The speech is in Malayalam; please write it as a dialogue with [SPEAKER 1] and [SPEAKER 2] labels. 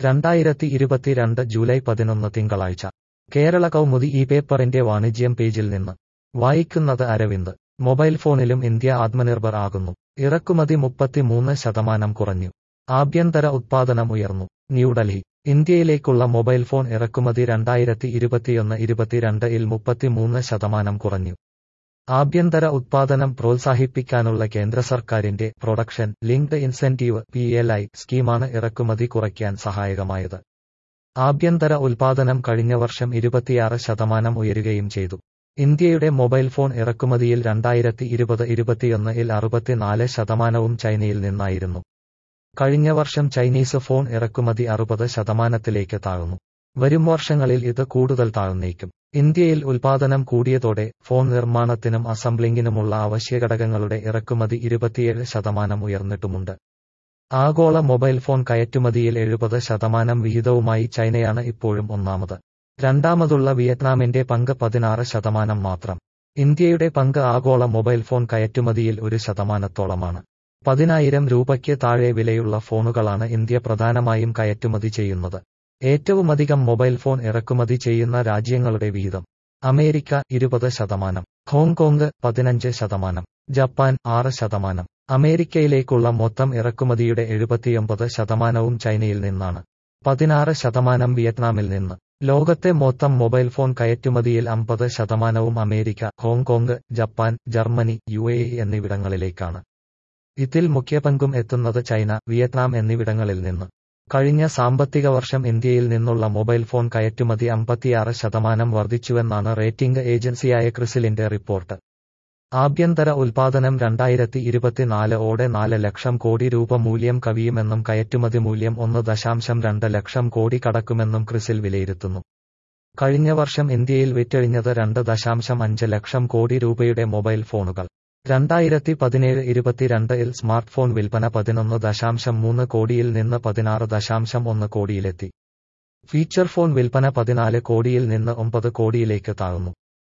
[SPEAKER 1] രണ്ടായിരത്തി ഇരുപത്തിരണ്ട് ജൂലൈ പതിനൊന്ന് തിങ്കളാഴ്ച കേരള കൗമുദി ഈ പേപ്പറിന്റെ വാണിജ്യം പേജിൽ നിന്ന് വായിക്കുന്നത് അരവിന്ദ് മൊബൈൽ ഫോണിലും ഇന്ത്യ ആത്മനിർഭർ ആകുന്നു ഇറക്കുമതി മുപ്പത്തിമൂന്ന് ശതമാനം കുറഞ്ഞു ആഭ്യന്തര ഉത്പാദനം ഉയർന്നു ന്യൂഡൽഹി ഇന്ത്യയിലേക്കുള്ള മൊബൈൽ ഫോൺ ഇറക്കുമതി രണ്ടായിരത്തി ഇരുപത്തിയൊന്ന് ഇരുപത്തിരണ്ട് ഇൽ മുപ്പത്തിമൂന്ന് ശതമാനം കുറഞ്ഞു ആഭ്യന്തര ഉത്പാദനം പ്രോത്സാഹിപ്പിക്കാനുള്ള കേന്ദ്ര സർക്കാരിന്റെ production linked incentive P L I സ്കീമാണ് ഇറക്കുമതി കുറയ്ക്കാൻ സഹായകമായത് ആഭ്യന്തര ഉൽപാദനം കഴിഞ്ഞ വർഷം ഇരുപത്തിയാറ് ശതമാനം ഉയരുകയും ചെയ്തു ഇന്ത്യയുടെ മൊബൈൽ ഫോൺ ഇറക്കുമതിയിൽ രണ്ടായിരത്തി ഇരുപത് ഇരുപത്തിയൊന്ന് ഇൽ അറുപത്തിനാല് ശതമാനവും ചൈനയിൽ നിന്നായിരുന്നു കഴിഞ്ഞ വർഷം ചൈനീസ് ഫോൺ ഇറക്കുമതി അറുപത് ശതമാനത്തിലേക്ക് താഴ്ന്നു വരും വർഷങ്ങളിൽ ഇത് കൂടുതൽ താഴ്ന്നേക്കും ഇന്ത്യയിൽ ഉൽപാദനം കൂടിയതോടെ ഫോൺ നിർമ്മാണത്തിനും അസംബ്ലിംഗിനുമുള്ള അവശ്യഘടകങ്ങളുടെ ഇറക്കുമതി ഇരുപത്തിയേഴ് ശതമാനം ഉയർന്നിട്ടുമുണ്ട് ആഗോള മൊബൈൽ ഫോൺ കയറ്റുമതിയിൽ എഴുപത് ശതമാനം വിഹിതവുമായി ചൈനയാണ് ഇപ്പോഴും ഒന്നാമത് രണ്ടാമതുള്ള വിയറ്റ്നാമിന്റെ പങ്ക് പതിനാറ് ശതമാനം മാത്രം ഇന്ത്യയുടെ പങ്ക് ആഗോള മൊബൈൽ ഫോൺ കയറ്റുമതിയിൽ ഒരു ശതമാനത്തോളമാണ് പതിനായിരം രൂപയ്ക്ക് താഴെ വിലയുള്ള ഫോണുകളാണ് ഇന്ത്യ പ്രധാനമായും കയറ്റുമതി ചെയ്യുന്നത് ഏറ്റവുമധികം മൊബൈൽ ഫോൺ ഇറക്കുമതി ചെയ്യുന്ന രാജ്യങ്ങളുടെ വീതം അമേരിക്ക ഇരുപത് ശതമാനം ഹോങ്കോങ് പതിനഞ്ച് ശതമാനം ജപ്പാൻ ആറ് ശതമാനം അമേരിക്കയിലേക്കുള്ള മൊത്തം ഇറക്കുമതിയുടെ എഴുപത്തിയൊമ്പത് ശതമാനവും ചൈനയിൽ നിന്നാണ് പതിനാറ് ശതമാനം വിയറ്റ്നാമിൽ നിന്ന് ലോകത്തെ മൊത്തം മൊബൈൽ ഫോൺ കയറ്റുമതിയിൽ അമ്പത് ശതമാനവും അമേരിക്ക ഹോങ്കോങ് ജപ്പാൻ ജർമ്മനി യു എന്നിവിടങ്ങളിലേക്കാണ് ഇതിൽ മുഖ്യപങ്കും എത്തുന്നത് ചൈന വിയറ്റ്നാം എന്നിവിടങ്ങളിൽ നിന്ന് കഴിഞ്ഞ സാമ്പത്തിക വർഷം ഇന്ത്യയിൽ നിന്നുള്ള മൊബൈൽ ഫോൺ കയറ്റുമതി അമ്പത്തിയാറ് ശതമാനം വർദ്ധിച്ചുവെന്നാണ് റേറ്റിംഗ് ഏജൻസിയായ ക്രിസിലിന്റെ റിപ്പോർട്ട് ആഭ്യന്തര ഉൽപാദനം രണ്ടായിരത്തി ഇരുപത്തിനാല് ഓടെ നാല് ലക്ഷം കോടി രൂപ മൂല്യം കവിയുമെന്നും കയറ്റുമതി മൂല്യം ഒന്ന് ദശാംശം രണ്ട് ലക്ഷം കോടി കടക്കുമെന്നും ക്രിസിൽ വിലയിരുത്തുന്നു കഴിഞ്ഞ വർഷം ഇന്ത്യയിൽ വിറ്റഴിഞ്ഞത് രണ്ട് ദശാംശം അഞ്ച് ലക്ഷം കോടി രൂപയുടെ മൊബൈൽ ഫോണുകൾ രണ്ടായിരത്തി പതിനേഴ് ഇരുപത്തിരണ്ടിൽ സ്മാർട്ട് ഫോൺ വിൽപ്പന പതിനൊന്ന് ദശാംശം മൂന്ന് കോടിയിൽ നിന്ന് പതിനാറ് ദശാംശം ഒന്ന് കോടിയിലെത്തി ഫീച്ചർ ഫോൺ വിൽപ്പന പതിനാല് കോടിയിൽ നിന്ന് ഒമ്പത് കോടിയിലേക്ക് താഴ്ന്നു